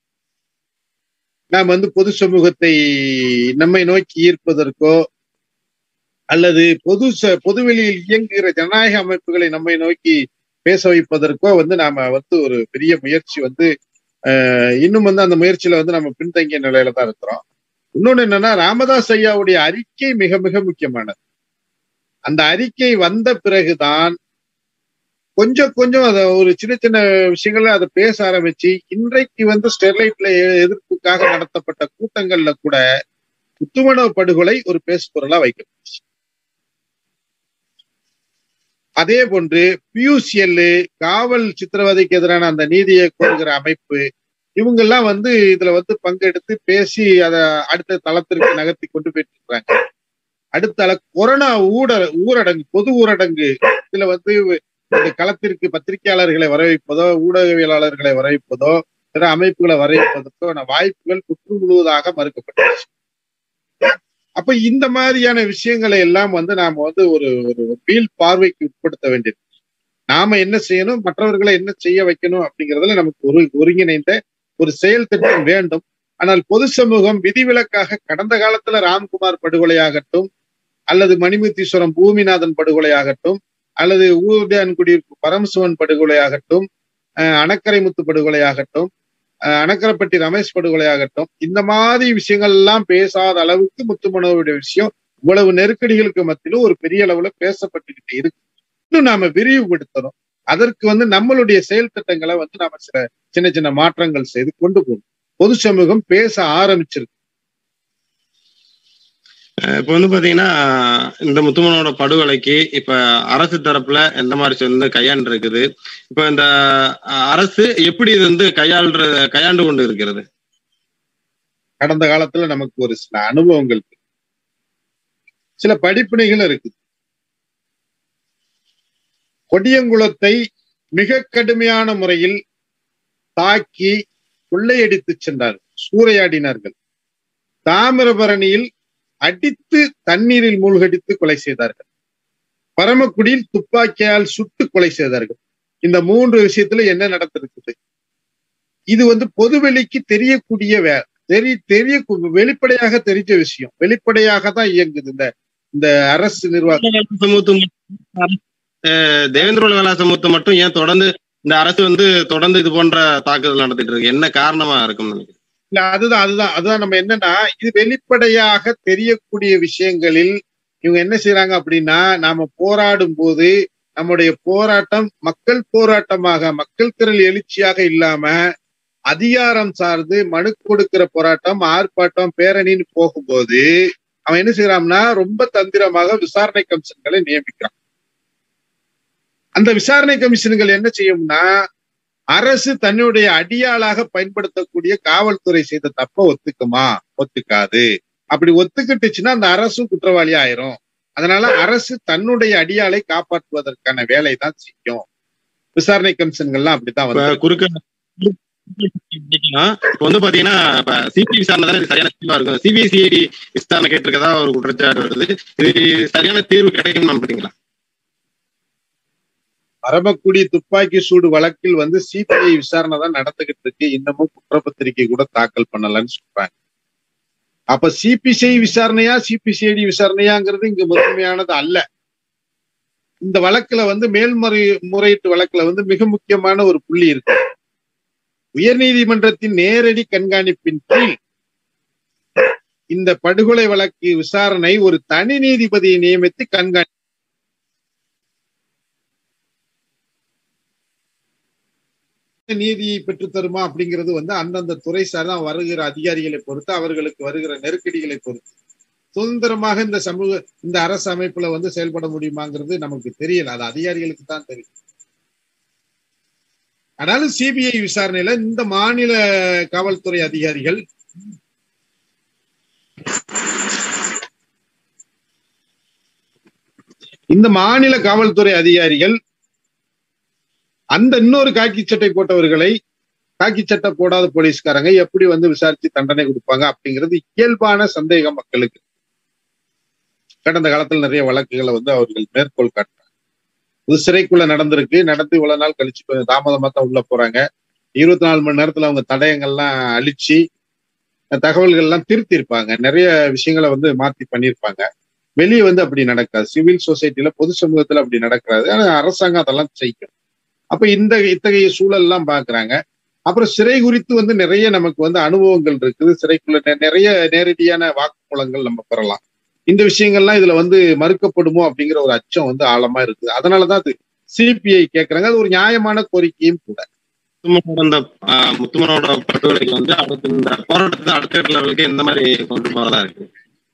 நாம் வந்து பொது சமூகத்தை நம்மை நோக்கி ஈர்ப்பதற்கோ அல்லது பொது ச- பொதுவெளியில் இயங்குகிற ஜனநாயக அமைப்புகளை நம்மை நோக்கி பேச வைப்பதற்கோ வந்து நாம வந்து ஒரு பெரிய முயற்சி வந்து அஹ், இன்னும் வந்து அந்த முயற்சியில வந்து நம்ம பின்தங்கிய நிலையில தான் இருக்கிறோம் இன்னொன்னு என்னன்னா ராமதாஸ் ஐயாவுடைய அறிக்கை மிக மிக முக்கியமானது அந்த அறிக்கை வந்த பிறகுதான் கொஞ்சம் கொஞ்சம் அத ஒரு சின்ன சின்ன விஷயங்கள்ல அதை பேச ஆரம்பிச்சு இன்றைக்கு வந்து ஸ்டெர்லைட்ல எ- எதிர்ப்புக்காக நடத்தப்பட்ட கூட்டங்கள்ல கூட புத்துமண படுகொலை ஒரு பேசுபொருளா வைக்கப்பட்டுச்சு அதே போன்று பியூசிஎல் காவல் சித்திரவதைக்கு எதிரான அந்த நீதியை கோருகிற அமைப்பு இவங்கெல்லாம் வந்து இதுல வந்து பங்கெடுத்து பேசி அதை அடுத்த தளத்திற்கு நகர்த்தி கொண்டு போயிட்டு இருக்காங்க அடுத்த தள கொரோனா ஊட ஊரடங்கு பொது ஊரடங்கு இதுல வந்து இந்த களத்திற்கு பத்திரிகையாளர்களை வரவைப்பதோ ஊடகவியலாளர்களை வரவைப்பதோ பிற அமைப்புகளை வரவைப்பதற்கோ வாய்ப்புகள் குற்று முழுவதாக மறுக்கப்பட்டுச்சு அப்ப இந்த மாதிரியான விஷயங்களை எல்லாம் வந்து நாம வந்து ஒரு ஒரு மீள் பார்வைக்கு உட்படுத்த வேண்டியது நாம என்ன செய்யணும் மற்றவர்களை என்ன செய்ய வைக்கணும் அப்படிங்கிறதுல நமக்கு ஒரு ஒருங்கிணைந்த ஒரு செயல் திட்டம் வேண்டும் ஆனால் பொது சமூகம் விதிவிலக்காக கடந்த காலத்துல ராம்குமார் படுகொலையாகட்டும் அல்லது மணிமுத்தீஸ்வரம் பூமிநாதன் படுகொலையாகட்டும் அல்லது ஊர்டான் குடியிருப்பு பரமசிவன் படுகொலையாகட்டும் அஹ் அணக்கரை முத்து படுகொலையாகட்டும் அஹ் அணக்கரப்பட்டி ரமேஷ் படுகொலையாகட்டும் இந்த மாதிரி விஷயங்கள் எல்லாம் பேசாத அளவுக்கு முத்துமனோவுடைய விஷயம் இவ்வளவு நெருக்கடிகளுக்கு மத்தியிலும் ஒரு பெரிய அளவுல பேசப்பட்டுக்கிட்டு இருக்கு இன்னும் நாம விரிவுபடுத்தணும் அதற்கு வந்து நம்மளுடைய செயல் திட்டங்களை வந்து நாம சில சின்ன சின்ன மாற்றங்கள் செய்து கொண்டு போகணும் பொது சமூகம் பேச ஆரம்பிச்சிருக்கு அஹ் இப்ப வந்து பாத்தீங்கன்னா இந்த முத்துமனோட படுகொலைக்கு இப்ப அரசு தரப்புல எந்த மாதிரி வந்து கையாண்டு இருக்குது இப்ப இந்த அஹ், அரசு எப்படி இது வந்து கையாள்ற கையாண்டு கொண்டு இருக்கிறது கடந்த காலத்துல நமக்கு ஒரு சில அனுபவங்கள் இருக்கு. சில படிப்பினைகள் இருக்கு கொடியங்குளத்தை மிக கடுமையான முறையில் தாக்கி கொள்ளையடித்து சென்றார்கள் சூறையாடினார்கள் தாமிரபரணியில் அடித்து தண்ணீரில் மூழ்கடித்து கொலை செய்தார்கள் பரமக்குடியில் துப்பாக்கியால் சுட்டு கொலை செய்தார்கள் இந்த மூன்று விஷயத்துல என்ன நடந்திருக்குது இது வந்து பொதுவெளிக்கு தெரியக்கூடிய வே தெரி தெரிய வெளிப்படையாக தெரிஞ்ச விஷயம் வெளிப்படையாக தான் இயங்குது இந்த இந்த அரசு நிர்வாகம் சமூகத்து அஹ், தேவேந்திர வேலா சமூகத்தை மட்டும் ஏன் தொடர்ந்து இந்த அரசு வந்து தொடர்ந்து இது போன்ற தாக்குதல் நடத்திட்டு இருக்கு என்ன காரணமா இருக்கும்னு நினைக்கிறேன் இல்ல அதுதான் அதுதான் அதுதான் நம்ம என்னன்னா இது வெளிப்படையாக தெரியக்கூடிய விஷயங்களில் இவங்க என்ன செய்யறாங்க அப்படின்னா நாம போராடும் போது நம்முடைய போராட்டம் மக்கள் போராட்டமாக மக்கள் திரள் எழுச்சியாக இல்லாம அதிகாரம் சார்ந்து மனு கொடுக்கிற போராட்டம் ஆர்ப்பாட்டம் பேரணின்னு போகும்போது அவன் என்ன செய்யறான்னா ரொம்ப தந்திரமாக விசாரணை கமிஷன்களை நியமிக்கிறான் அந்த விசாரணை கமிஷன்கள் என்ன செய்யும்னா அரசு தன்னுடைய அடியாளாக பயன்படுத்தக்கூடிய காவல்துறை செய்த தப்ப ஒத்துக்குமா ஒத்துக்காது அப்படி ஒத்துக்கிட்டுச்சுன்னா அந்த அரசும் குற்றவாளி ஆயிரும் அதனால அரசு தன்னுடைய அடியாளை காப்பாற்றுவதற்கான வேலை தான் செய்யும் விசாரணை கமிஷன்கள்லாம் அப்படித்தான் இப்ப வந்து குறுக்க இப்ப வந்து பாத்தீங்கன்னா இப்ப சிபிஐ விசாரணை தான் இது சரியான தீர்வா இருக்கும் சிபிசிஐடி விசாரணை கேட்டிருக்கதா ஒரு குற்றச்சாட்டு வருது இது சரியான தீர்வு கிடைக்கும் நம்புறீங்களா பரமக்குடி துப்பாக்கி சூடு வழக்கில் வந்து சிபிஐ விசாரணை தான் நடந்துகிட்டு இருக்கு இன்னமும் குற்றப்பத்திரிகை கூட தாக்கல் பண்ணலன்னு சொல்றாங்க அப்ப சிபிசிஐ விசாரணையா சிபிசிஐடி விசாரணையாங்கிறது இங்க முதன்மையானது அல்ல இந்த வழக்குல வந்து மேல்முறை முறையீட்டு வழக்குல வந்து மிக முக்கியமான ஒரு புள்ளி இருக்கு உயர்நீதிமன்றத்தின் நேரடி கண்காணிப்பின் கீழ் இந்த படுகொலை வழக்கு விசாரணை ஒரு தனி நீதிபதியை நியமித்து கண்காணி நீதியை பெற்றுத் தருமா அப்படிங்கிறது வந்து அந்தந்த துறை சார்ந்த வருகிற அதிகாரிகளை பொறுத்து அவர்களுக்கு வருகிற நெருக்கடிகளை பொறுத்து சுதந்திரமாக இந்த சமூக இந்த அரசு அமைப்புல வந்து செயல்பட முடியுமாங்கிறது நமக்கு தெரியல அது அதிகாரிகளுக்கு தான் தெரியும் ஆனாலும் சிபிஐ விசாரணையில இந்த மாநில காவல்துறை அதிகாரிகள் இந்த மாநில காவல்துறை அதிகாரிகள் அந்த இன்னொரு காக்கி சட்டை போட்டவர்களை காக்கி சட்டை போடாத போலீஸ்காரங்க எப்படி வந்து விசாரிச்சு தண்டனை கொடுப்பாங்க அப்படிங்கிறது இயல்பான சந்தேகம் மக்களுக்கு கடந்த காலத்துல நிறைய வழக்குகளை வந்து அவர்கள் மேற்கோள் காட்டுறாங்க இது சிறைக்குள்ள நடந்திருக்கு நடந்து இவ்வளவு நாள் கழிச்சு கொஞ்சம் தாமதமா தான் உள்ள போறாங்க இருபத்தி நாலு மணி நேரத்துல அவங்க தடயங்கள்லாம் அழிச்சு தகவல்கள் எல்லாம் திருத்திருப்பாங்க நிறைய விஷயங்களை வந்து மாத்தி பண்ணியிருப்பாங்க வெளியே வந்து அப்படி நடக்காது சிவில் சொசைட்டில பொது சமூகத்துல அப்படி நடக்காது ஆனா அரசாங்கம் அதெல்லாம் செய்யும் அப்ப இந்த இத்தகைய சூழல் எல்லாம் பாக்குறாங்க அப்புறம் சிறை குறித்து வந்து நிறைய நமக்கு வந்து அனுபவங்கள் இருக்குது சிறைக்குள்ள நெ- நிறைய நேரடியான வாக்குமூலங்கள் நம்ம பெறலாம் இந்த விஷயங்கள்லாம் இதுல வந்து மறுக்கப்படுமோ அப்படிங்கிற ஒரு அச்சம் வந்து ஆழமா இருக்குது அதனாலதான் அது சிபிஐ கேக்குறாங்க அது ஒரு நியாயமான கோரிக்கையும் கூட முத்துமனோட அந்த ஆஹ், முத்துமனோட படுகொலைக்கு வந்து அடுத்து இந்த போராட்டத்தை அடுத்த லெவலுக்கு எந்த மாதிரி கொண்டு போறதா இருக்கு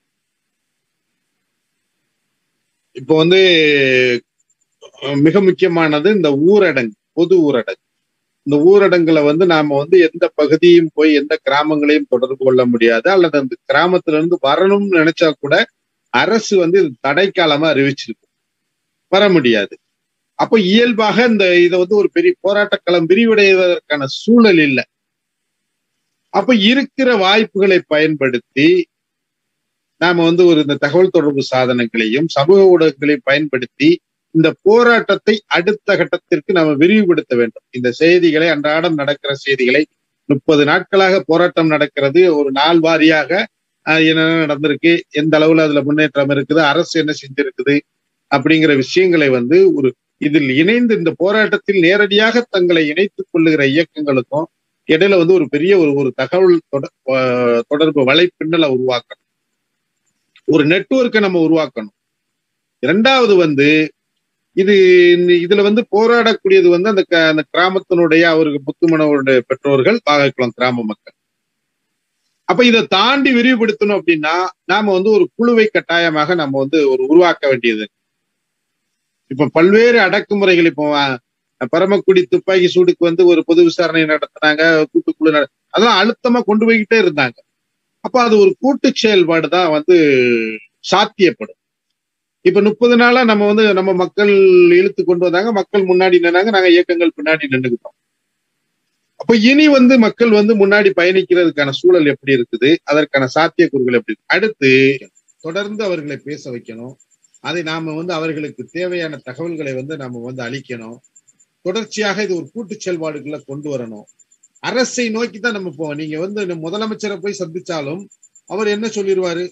இப்போ வந்து அஹ், மிக முக்கியமானது இந்த ஊரடங்கு பொது ஊரடங்கு இந்த ஊரடங்குல வந்து நாம வந்து எந்த பகுதியும் போய் எந்த கிராமங்களையும் தொடர்பு கொள்ள முடியாது அல்லது அந்த கிராமத்துல இருந்து வரணும்னு நினைச்சா கூட அரசு வந்து இது தடைக்காலமா அறிவிச்சிருக்கு வர முடியாது அப்ப இயல்பாக இந்த இதை வந்து ஒரு பெரிய போராட்டக்களம் விரிவடைவதற்கான சூழல் இல்லை அப்ப இருக்கிற வாய்ப்புகளை பயன்படுத்தி நாம வந்து ஒரு இந்த தகவல் தொடர்பு சாதனங்களையும் சமூக ஊடகங்களையும் பயன்படுத்தி இந்த போராட்டத்தை அடுத்த கட்டத்திற்கு நாம விரிவுபடுத்த வேண்டும் இந்த செய்திகளை அன்றாடம் நடக்கிற செய்திகளை முப்பது நாட்களாக போராட்டம் நடக்கிறது ஒரு நாள் வாரியாக ஆஹ், என்னென்ன நடந்திருக்கு எந்த அளவுல அதுல முன்னேற்றம் இருக்குது அரசு என்ன செஞ்சிருக்குது அப்படிங்கிற விஷயங்களை வந்து ஒரு இதில் இணைந்து இந்த போராட்டத்தில் நேரடியாக தங்களை இணைத்துக் கொள்ளுகிற இயக்கங்களுக்கும் இடையில வந்து ஒரு பெரிய ஒரு ஒரு தகவல் தொட- ஆஹ், தொடர்பு வலைப்பின்னலை உருவாக்கணும் ஒரு நெட்வொர்க்கை நம்ம உருவாக்கணும் இரண்டாவது வந்து இது இந்த- இதுல வந்து போராடக்கூடியது வந்து அந்த க- அந்த கிராமத்தினுடைய அவருக்கு புத்துமணவருடைய பெற்றோர்கள் பாகக்குளம் கிராம மக்கள் அப்ப இதை தாண்டி விரிவுபடுத்தணும் அப்படின்னா நாம வந்து ஒரு குழுவை கட்டாயமாக நம்ம வந்து ஒரு உருவாக்க வேண்டியது இப்ப பல்வேறு அடக்குமுறைகள் இப்போ அஹ், பரமக்குடி துப்பாக்கி சூடுக்கு வந்து ஒரு பொது விசாரணை நடத்தினாங்க கூட்டுக்குழு நட- அதெல்லாம் அழுத்தமா கொண்டு போய்கிட்டே இருந்தாங்க அப்ப அது ஒரு கூட்டு செயல்பாடு தான் வந்து சாத்தியப்படும் இப்ப முப்பது நாளா நம்ம வந்து நம்ம மக்கள் இழுத்து கொண்டு வந்தாங்க மக்கள் முன்னாடி நின்னாங்க நாங்க இயக்கங்கள் பின்னாடி நின்றுக்கிட்டோம் அப்ப இனி வந்து மக்கள் வந்து முன்னாடி பயணிக்கிறதுக்கான சூழல் எப்படி இருக்குது அதற்கான சாத்தியக்கூறுகள் எப்படி இருக்கு அடுத்து தொடர்ந்து அவர்களை பேச வைக்கணும் அதை நாம வந்து அவர்களுக்கு தேவையான தகவல்களை வந்து நாம வந்து அளிக்கணும் தொடர்ச்சியாக இது ஒரு கூட்டு செயல்பாடுகளை கொண்டு வரணும் அரசை நோக்கி தான் நம்ம போவோம் நீங்க வந்து இந்த முதலமைச்சரை போய் சந்திச்சாலும் அவர் என்ன சொல்லிடுவாரு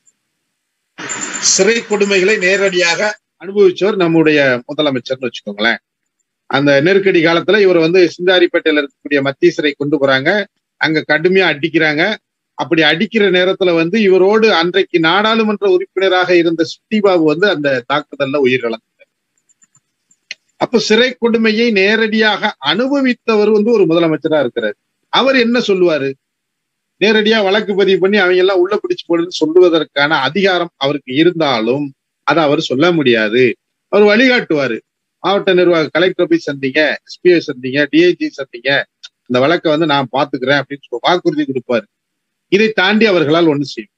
சிறை கொடுமைகளை நேரடியாக அனுபவிச்சவர் நம்முடைய முதலமைச்சர்னு வச்சுக்கோங்களேன் அந்த நெருக்கடி காலத்துல இவர் வந்து சிந்தாரிப்பேட்டையில இருக்கக்கூடிய மத்திய சிறை கொண்டு போறாங்க அங்க கடுமையா அடிக்கிறாங்க அப்படி அடிக்கிற நேரத்துல வந்து இவரோடு அன்றைக்கு நாடாளுமன்ற உறுப்பினராக இருந்த சுட்டிபாபு வந்து அந்த தாக்குதல்ல உயிரிழந்தார் அப்ப சிறை கொடுமையை நேரடியாக அனுபவித்தவர் வந்து ஒரு முதலமைச்சரா இருக்கிறார் அவர் என்ன சொல்லுவாரு நேரடியா வழக்கு பதிவு பண்ணி அவங்க எல்லாம் உள்ள பிடிச்சு போடுன்னு சொல்லுவதற்கான அதிகாரம் அவருக்கு இருந்தாலும் அதை அவர் சொல்ல முடியாது அவர் வழிகாட்டுவாரு மாவட்ட நிர்வாக கலெக்டர் போய் சந்திங்க எஸ்பிஐ சந்திங்க டிஐஜி சந்திங்க இந்த வழக்கை வந்து நான் பாத்துக்கிறேன் அப்படின்னு சொல்லி வாக்குறுதி கொடுப்பாரு இதை தாண்டி அவர்களால் ஒண்ணு செய்யும்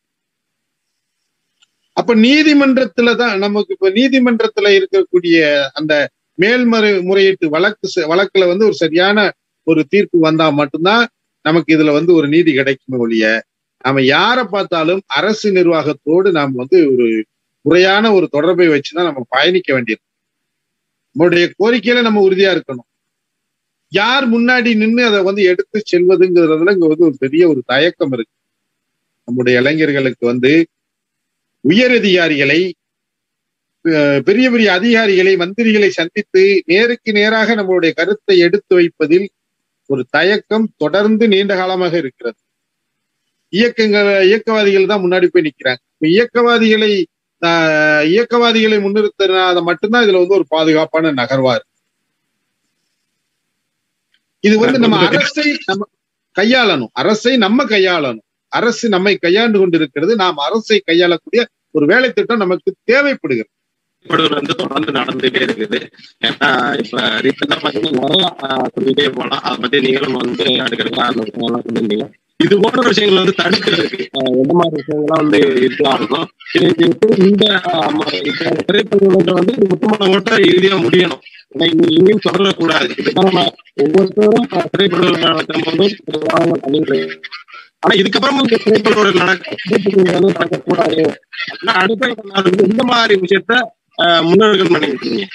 அப்ப நீதிமன்றத்துல தான் நமக்கு இப்ப நீதிமன்றத்துல இருக்கக்கூடிய அந்த மேல்முறை முறையீட்டு வழக்கு செ- வழக்குல வந்து ஒரு சரியான ஒரு தீர்ப்பு வந்தா மட்டும்தான் நமக்கு இதுல வந்து ஒரு நீதி கிடைக்குமே ஒழிய நாம யாரை பார்த்தாலும் அரசு நிர்வாகத்தோடு நாம் வந்து ஒரு முறையான ஒரு தொடர்பை வச்சுதான் நம்ம பயணிக்க வேண்டியது நம்மளுடைய கோரிக்கையில நம்ம உறுதியா இருக்கணும் யார் முன்னாடி நின்று அதை வந்து எடுத்து செல்வதுங்கிறதுல இங்க வந்து ஒரு பெரிய ஒரு தயக்கம் இருக்கு நம்முடைய இளைஞர்களுக்கு வந்து உயரதிகாரிகளை அஹ், பெரிய பெரிய அதிகாரிகளை மந்திரிகளை சந்தித்து நேருக்கு நேராக நம்மளுடைய கருத்தை எடுத்து வைப்பதில் ஒரு தயக்கம் தொடர்ந்து நீண்ட காலமாக இருக்கிறது இயக்கங்கள் இயக்கவாதிகள் தான் முன்னாடி போய் நிக்கிறாங்க இப்ப இயக்கவாதிகளை ஆஹ், இயக்கவாதிகளை முன்னிறுத்தினாத மட்டும்தான் இதுல வந்து ஒரு பாதுகாப்பான நகர்வா இருக்கு இது வந்து நம்ம அரசை நம்ம கையாளணும் அரசை நம்ம கையாளணும் அரசு நம்மை கையாண்டு கொண்டிருக்கிறது நாம் அரசை கையாளக்கூடிய ஒரு வேலை திட்டம் நமக்கு தேவைப்படுகிறது படுகொலை வந்து தொடர்ந்து நடந்துட்டே இருக்குது ஏன்னா இப்ப ரீசெண்டா பாத்தீங்கன்னா நிறைய ஆஹ், சொல்லிட்டே போலாம் அதை பத்தி நீங்களும் வந்து அடுக்கடுக்கா அந்த விஷயங்கள்லாம் சொல்லியிருந்தீங்க இது போன்ற விஷயங்கள் வந்து தடுக்கிறதுக்கு ஆஹ், எந்த மாதிரி விஷயங்கள்லாம் வந்து இருக்கலாம் இது இது இந்த ஆமா, இப்ப திரைப்படங்கள் வந்து இது முத்துமான ஓட்ட இறுதியா முடியணும் ஏன்னா இது எங்கேயும் தொடரக்கூடாது இதுதான் நம்ம ஒவ்வொருத்தரும் ஆஹ், திரைப்படங்கள் நடத்தும் போது ஒரு பண்ணிட்டு இருக்கோம். ஆனா இதுக்கப்புறம் இந்த திரைப்படங்கள் நடக்க திரைப்படங்கள் வந்து நடக்கக்கூடாது அப்படின்னா அடுத்த நாள் வந்து இந்த மாதிரி விஷயத்த ஆஹ், முன்னெடுக்கணும் பண்ணிருக்கீங்க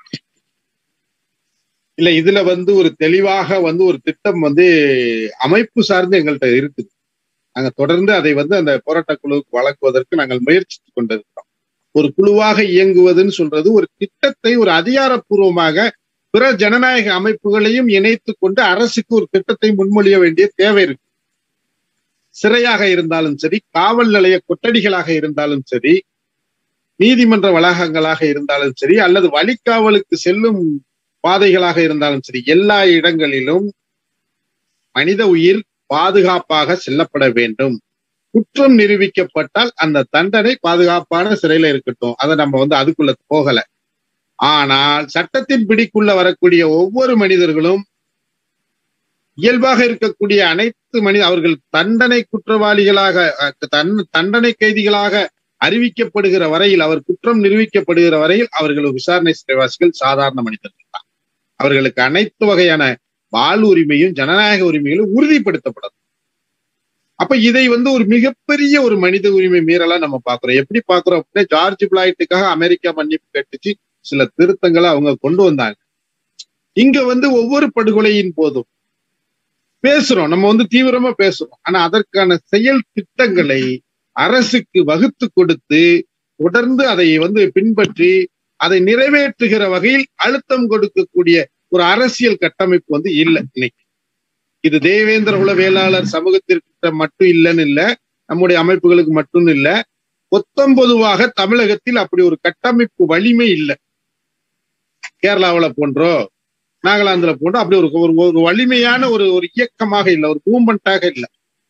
இல்ல இதுல வந்து ஒரு தெளிவாக வந்து ஒரு திட்டம் வந்து அமைப்பு சார்ந்து எங்கள்கிட்ட இருக்குது நாங்க தொடர்ந்து அதை வந்து அந்த போராட்ட குழுவுக்கு வழங்குவதற்கு நாங்கள் முயற்சித்து கொண்டிருக்கிறோம் ஒரு குழுவாக இயங்குவதுன்னு சொல்றது ஒரு திட்டத்தை ஒரு அதிகாரப்பூர்வமாக பிற ஜனநாயக அமைப்புகளையும் இணைத்து கொண்டு அரசுக்கு ஒரு திட்டத்தை முன்மொழிய வேண்டிய தேவை இருக்கு சிறையாக இருந்தாலும் சரி காவல் நிலைய கொட்டடிகளாக இருந்தாலும் சரி நீதிமன்ற வளாகங்களாக இருந்தாலும் சரி அல்லது வழிக்காவலுக்கு செல்லும் பாதைகளாக இருந்தாலும் சரி எல்லா இடங்களிலும் மனித உயிர் பாதுகாப்பாக செல்லப்பட வேண்டும் குற்றம் நிரூபிக்கப்பட்டால் அந்த தண்டனை பாதுகாப்பான சிறையில இருக்கட்டும் அதை நம்ம வந்து அதுக்குள்ள போகல ஆனால் சட்டத்தின் பிடிக்குள்ள வரக்கூடிய ஒவ்வொரு மனிதர்களும் இயல்பாக இருக்கக்கூடிய அனைத்து மனித அவர்கள் தண்டனை குற்றவாளிகளாக அஹ், தன் தண்டனை கைதிகளாக அறிவிக்கப்படுகிற வரையில் அவர் குற்றம் நிரூபிக்கப்படுகிற வரையில் அவர்கள் விசாரணை சிறைவாசிகள் சாதாரண மனிதர்கள் தான் அவர்களுக்கு அனைத்து வகையான வாழ் உரிமையும் ஜனநாயக உரிமைகளும் உறுதிப்படுத்தப்படும் அப்ப இதை வந்து ஒரு மிகப்பெரிய ஒரு மனித உரிமை மீறலா நம்ம பாக்குறோம் எப்படி பாக்குறோம் அப்படின்னா ஜார்ஜ் பிளாய்ட்டுக்காக அமெரிக்கா மன்னிப்பு கட்டுச்சு சில திருத்தங்களை அவங்க கொண்டு வந்தாங்க இங்க வந்து ஒவ்வொரு படுகொலையின் போதும் பேசுறோம் நம்ம வந்து தீவிரமா பேசுறோம் ஆனா அதற்கான செயல் திட்டங்களை அரசுக்கு வகுத்து கொடுத்து தொடர்ந்து அதை வந்து பின்பற்றி அதை நிறைவேற்றுகிற வகையில் அழுத்தம் கொடுக்கக்கூடிய ஒரு அரசியல் கட்டமைப்பு வந்து இல்லை இன்னைக்கு இது தேவேந்திர குல வேளாளர் சமூகத்திற்கு மட்டும் இல்லைன்னு இல்ல நம்முடைய அமைப்புகளுக்கு மட்டும் இல்ல மொத்தம் பொதுவாக தமிழகத்தில் அப்படி ஒரு கட்டமைப்பு வலிமை இல்லை கேரளாவுல போன்றோ நாகாலாந்துல போன்றோ அப்படி ஒரு ஒரு ஒரு வலிமையான ஒரு ஒரு இயக்கமாக இல்லை ஒரு மூமெண்டாக இல்லை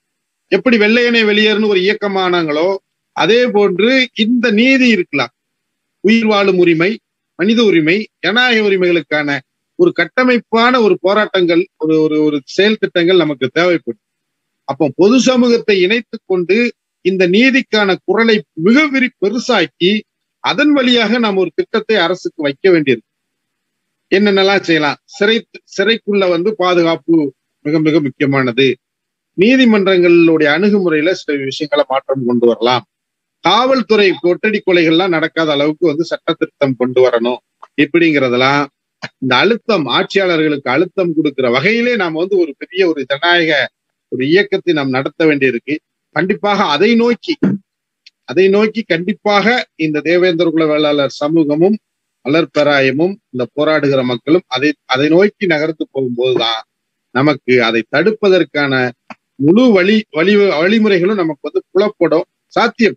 எப்படி வெள்ளையனே வெளியேறுன்னு ஒரு இயக்கமானாங்களோ அதே போன்று இந்த நீதி இருக்கலாம் உயிர் வாழும் உரிமை மனித உரிமை ஜனநாயக உரிமைகளுக்கான ஒரு கட்டமைப்பான ஒரு போராட்டங்கள் ஒரு ஒரு ஒரு செயல் திட்டங்கள் நமக்கு தேவைப்படும் அப்போ பொது சமூகத்தை இணைத்து கொண்டு இந்த நீதிக்கான குரலை மிக விரி பெருசாக்கி அதன் வழியாக நாம் ஒரு திட்டத்தை அரசுக்கு வைக்க வேண்டியிருக்கு என்னென்னலாம் செய்யலாம் சிறை சிறைக்குள்ள வந்து பாதுகாப்பு மிக மிக முக்கியமானது நீதிமன்றங்களுடைய அணுகுமுறையில சில விஷயங்களை மாற்றம் கொண்டு வரலாம் காவல்துறை கொட்டடி கொலைகள்லாம் நடக்காத அளவுக்கு வந்து சட்ட திருத்தம் கொண்டு வரணும் இப்படிங்கிறதெல்லாம் இந்த அழுத்தம் ஆட்சியாளர்களுக்கு அழுத்தம் கொடுக்கிற வகையிலே நாம் வந்து ஒரு பெரிய ஒரு ஜனநாயக ஒரு இயக்கத்தை நாம் நடத்த வேண்டியிருக்கு கண்டிப்பாக அதை நோக்கி அதை நோக்கி கண்டிப்பாக இந்த தேவேந்திர குல வேளாளர் சமூகமும் மலர்பெராயமும் இந்த போராடுகிற மக்களும் அதை அதை நோக்கி நகர்த்து போகும்போதுதான் நமக்கு அதை தடுப்பதற்கான முழு வழி வழி வழிமுறைகளும் நமக்கு வந்து புலப்படும் சாத்தியம்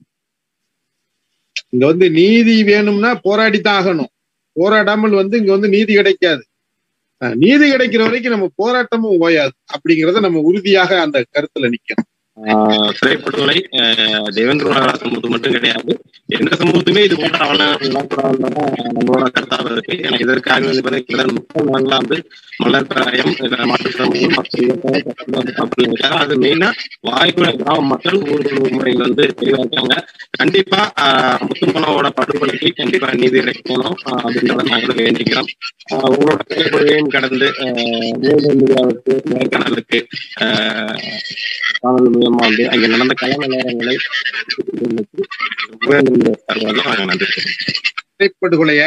இங்க வந்து நீதி வேணும்னா போராடித்தான் ஆகணும் போராடாமல் வந்து இங்க வந்து நீதி கிடைக்காது அஹ் நீதி கிடைக்கிற வரைக்கும் நம்ம போராட்டமும் ஓயாது அப்படிங்கறத நம்ம உறுதியாக அந்த கருத்துல நிக்கணும் ஆஹ் சிறைப்படுகொலை ஆஹ் தேவேந்திர குல சமூகத்து மட்டும் கிடையாது எந்த சமூகத்துமே இது போன்ற அவலம் நம்மளோட கருத்தாக இருக்கு ஏன்னா இதற்காக வந்து பார்த்தீங்கன்னா முப்பது நாள்ல வந்து மலர்பிராயம் மாற்று சமூகம் மக்கள் அது மெயினா வாய்ப்புல கிராம மக்கள் ஊர் முறையில் வந்து தெளிவாக்காங்க கண்டிப்பா ஆஹ் முத்துமனோட படுகொலைக்கு கண்டிப்பா நீதி கிடைக்கணும் ஆஹ் அப்படின்றத நாங்களும் வேண்டிக்கிறோம் ஆஹ் உங்களோட திரைப்படையும் கடந்து ஆஹ் மீடியாவுக்கு நேர்காணலுக்கு ஆஹ் காணொலி மூலமா வந்து அங்க நடந்த கல நிலவரங்களை நன்றி திரைப்படுகொலைய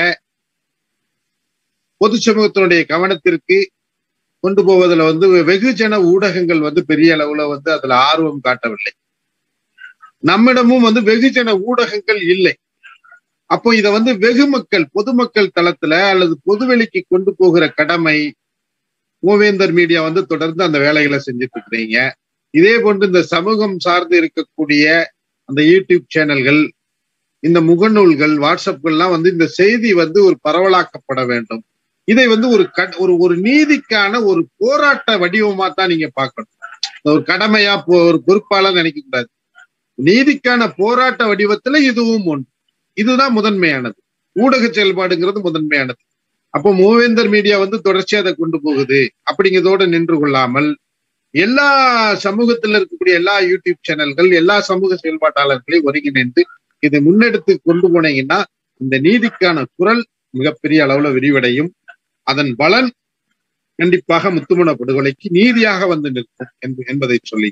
பொது சமூகத்தினுடைய கவனத்திற்கு கொண்டு போவதில் வந்து வெகுஜன ஊடகங்கள் வந்து பெரிய அளவுல வந்து அதுல ஆர்வம் காட்டவில்லை நம்மிடமும் வந்து வெகுஜன ஊடகங்கள் இல்லை அப்போ இத வந்து வெகு மக்கள் பொதுமக்கள் தளத்துல அல்லது பொதுவெளிக்கு கொண்டு போகிற கடமை மூவேந்தர் மீடியா வந்து தொடர்ந்து அந்த வேலைகளை செஞ்சுட்டு இருக்கிறீங்க இதே போன்று இந்த சமூகம் சார்ந்து இருக்கக்கூடிய அந்த யூடியூப் சேனல்கள் இந்த முகநூல்கள் வாட்ஸ்அப்கள்லாம் வந்து இந்த செய்தி வந்து ஒரு பரவலாக்கப்பட வேண்டும் இதை வந்து ஒரு ஒரு ஒரு நீதிக்கான ஒரு போராட்ட வடிவமா தான் நீங்க பார்க்கணும் ஒரு கடமையா ஒரு பொறுப்பாளர் நினைக்க கூடாது நீதிக்கான போராட்ட வடிவத்துல இதுவும் ஒன்று இதுதான் முதன்மையானது ஊடக செயல்பாடுங்கிறது முதன்மையானது அப்போ மூவேந்தர் மீடியா வந்து தொடர்ச்சியா அதை கொண்டு போகுது அப்படிங்கிறதோட நின்று கொள்ளாமல் எல்லா சமூகத்துல இருக்கக்கூடிய எல்லா யூடியூப் சேனல்கள் எல்லா சமூக செயல்பாட்டாளர்களையும் ஒருங்கிணைந்து இதை முன்னெடுத்து கொண்டு போனீங்கன்னா இந்த நீதிக்கான குரல் மிகப்பெரிய அளவுல விரிவடையும் அதன் பலன் கண்டிப்பாக முத்துமண படுகொலைக்கு நீதியாக வந்து நிற்கும் என்பதை சொல்லி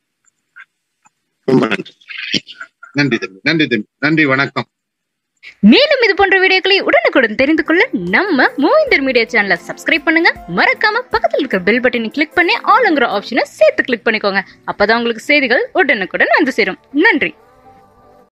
நன்றி தம்பி நன்றி தம்பி நன்றி வணக்கம் மேலும் இது போன்ற வீடியோக்களை உடனுக்குடன் தெரிந்து கொள்ள நம்ம மூவிந்தர் மீடியா சேனலை சப்ஸ்கிரைப் பண்ணுங்க மறக்காம பக்கத்தில் இருக்கிற பெல் பட்டனை கிளிக் பண்ணி ஆளுங்கிற ஆப்ஷனை சேர்த்து கிளிக் பண்ணிக்கோங்க அப்பதான் உங்களுக்கு செய்திகள் உடனுக்குடன் வந்து சேரும் நன்றி